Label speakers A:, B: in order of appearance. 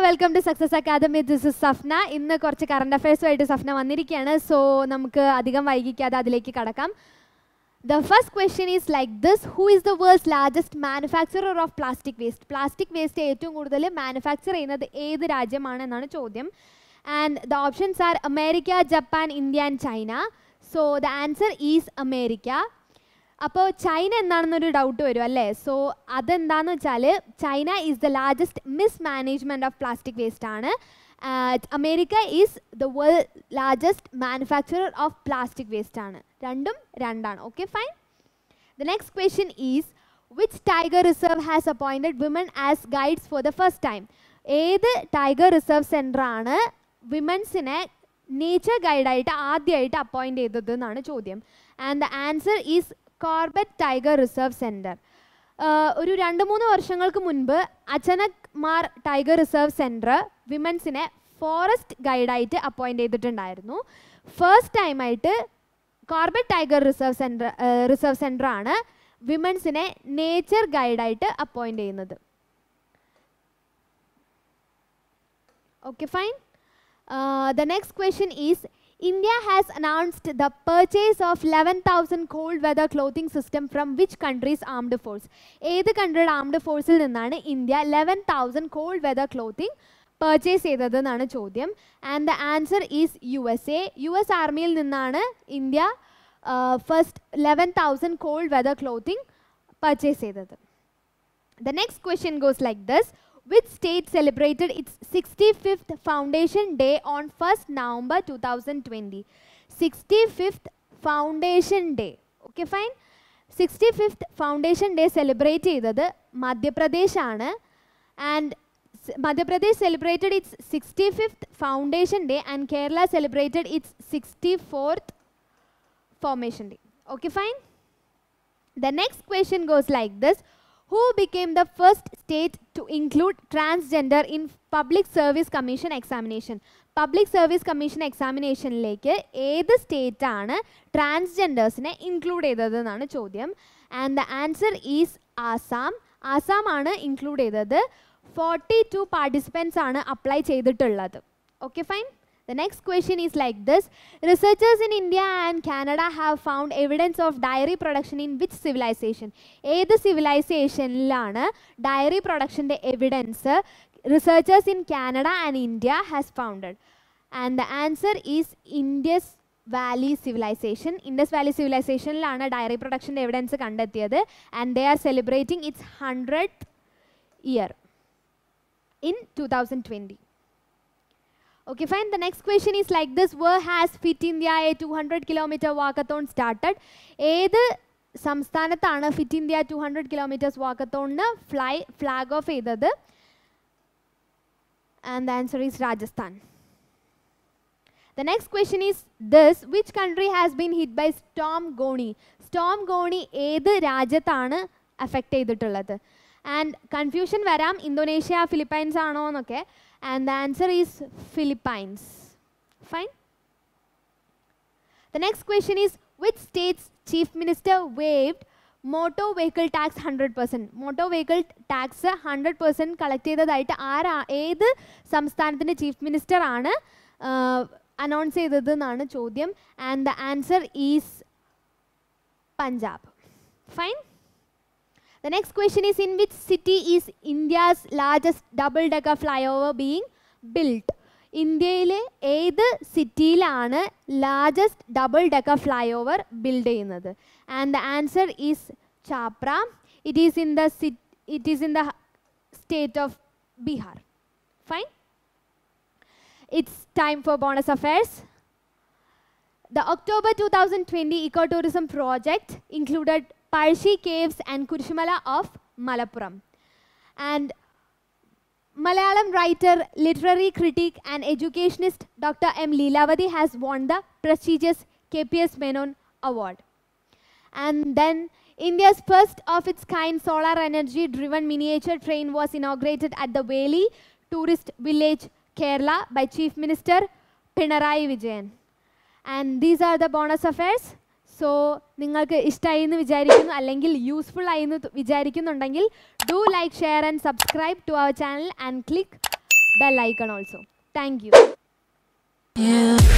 A: Welcome to success academy this is Safna ഇന്ന് കുറച്ച് current അഫയേഴ്സുമായിട്ട് Safna വന്നിരിക്കുകയാണ് സോ നമുക്ക് അധികം വൈകിക്കാതെ അതിലേക്ക് കടക്കാം the first question is like this who is the world's largest manufacturer of plastic waste plastic waste ഏറ്റവും കൂടുതൽ മാനുഫാക്ചർ ചെയ്യുന്നത് ഏത് രാജ്യമാണ് എന്നാണ് ചോദ്യം and the options are America Japan India and China so the answer is America അപ്പോൾ China എന്താണെന്നൊരു doubt വരും അല്ലേ സോ അതെന്താന്ന് വെച്ചാൽ China is the largest mismanagement of plastic waste ആണ് America is the world largest manufacturer of plastic waste ആണ് രണ്ടും രണ്ടാണ് okay fine the next question is which tiger reserve has appointed women as guides for the first time ഏത് tiger reserve centre ആണ് വിമൻസിനെ nature ഗൈഡായിട്ട് ആദ്യമായിട്ട് appoint ചെയ്തത് എന്നാണ് ചോദ്യം and the answer is Corbett tiger reserve centre ഒരു രണ്ട് മൂന്ന് വർഷങ്ങൾക്ക് മുൻപ് Achanakmar tiger reserve centre വിമൻസിനെ ഫോറസ്റ്റ് ഗൈഡായിട്ട് അപ്പോയിൻറ്റ് ചെയ്തിട്ടുണ്ടായിരുന്നു ഫസ്റ്റ് ടൈമായിട്ട് Corbett tiger reserve centre reserve centre ആണ് വിമൻസിനെ നേച്ചർ ഗൈഡായിട്ട് അപ്പോയിൻറ്റ് ചെയ്യുന്നത് okay fine the next question is India has announced the purchase of 11,000 cold weather clothing system from which country's armed force? ഏത് കൺട്രിയുടെ armed ഫോഴ്സിൽ നിന്നാണ് India eleven thousand cold weather clothing purchase ചെയ്തത് എന്നാണ് ചോദ്യം and the answer is U S A U S ആർമിയിൽ നിന്നാണ് India first eleven thousand cold weather clothing purchase ചെയ്തത് the next question goes like this which state celebrated its 65th Foundation Day on 1st November 2020? 65th Foundation Day. Okay, fine. 65th Foundation Day celebrate ചെയ്തത് മധ്യപ്രദേശ് ആണ് and Madhya Pradesh celebrated its sixty fifth foundation day and Kerala celebrated its sixty fourth formation day okay fine the next question goes like this who became the first state to include transgender in public service commission examination public service commission എക്സാമിനേഷനിലേക്ക് ഏത് state ആണ് ട്രാൻസ്ജെൻഡേഴ്സിനെ include ചെയ്തത് എന്നാണ് ചോദ്യം and the answer is Assam Assam ആണ് include ചെയ്തത് forty two participants ആണ് അപ്ലൈ ചെയ്തിട്ടുള്ളത് okay fine The next question is like this. Researchers in India and Canada have found evidence of dairy production in which civilization? ഏത് സിവിലൈസേഷനിലാണ് dairy പ്രൊഡക്ഷൻ്റെ evidence researchers in Canada and India has founded and the answer is Indus valley civilization Indus valley സിവിലൈസേഷനിലാണ് dairy പ്രൊഡക്ഷൻ്റെ evidence കണ്ടെത്തിയത് and they are celebrating its hundred year in two thousand twenty Okay, fine. The next question is like this. Where has Fit India a 200 kilometer walkathon started? ഏത് സംസ്ഥാനത്താണ് fit India two hundred kilometres വാക്കത്തോണിന് fly flag off ചെയ്തത് and the answer is Rajasthan the next question is this which country has been hit by storm Goni storm Goni ഏത് രാജ്യത്താണ് affect ചെയ്തിട്ടുള്ളത് and confusion വരാം Indonesia Philippines ആണോ എന്നൊക്കെ and the answer is Philippines. Fine. The next question is which state's chief minister waived motor vehicle tax 100%? motor vehicle tax 100% collect ചെയ്തതായിട്ട് ആരാ ഏത് സംസ്ഥാനത്തിൻ്റെ ചീഫ് മിനിസ്റ്റർ ആണ് അനൗൺസ് ചെയ്തത് എന്നാണ് ചോദ്യം and the answer is Punjab fine The next question is in which city is India's largest double decker flyover being built? ഇന്ത്യയിലെ ഏത് സിറ്റിയിലാണ് largest double decker flyover build ചെയ്യുന്നത് and the answer is Chapra it is in the it is in the state of Bihar fine it's time for bonus affairs The October 2020 Ecotourism project included Parshi Caves and Kurshimala of Malappuram. And Malayalam writer, literary critic, and educationist Dr. M. Leelavati has won the prestigious KPS Menon Award. And then India's first of its kind solar energy driven miniature train was inaugurated at the Valley Tourist Village, Kerala by Chief Minister Pinarayi Vijayan. And these are the bonus affairs so നിങ്ങൾക്ക് ഇഷ്ടമായി എന്ന് വിചാരിക്കുന്നു അല്ലെങ്കിൽ useful ആയി എന്ന് വിചാരിക്കുന്നുണ്ടെങ്കിൽ do like share and subscribe to our channel and click bell icon also. Thank you.
B: you.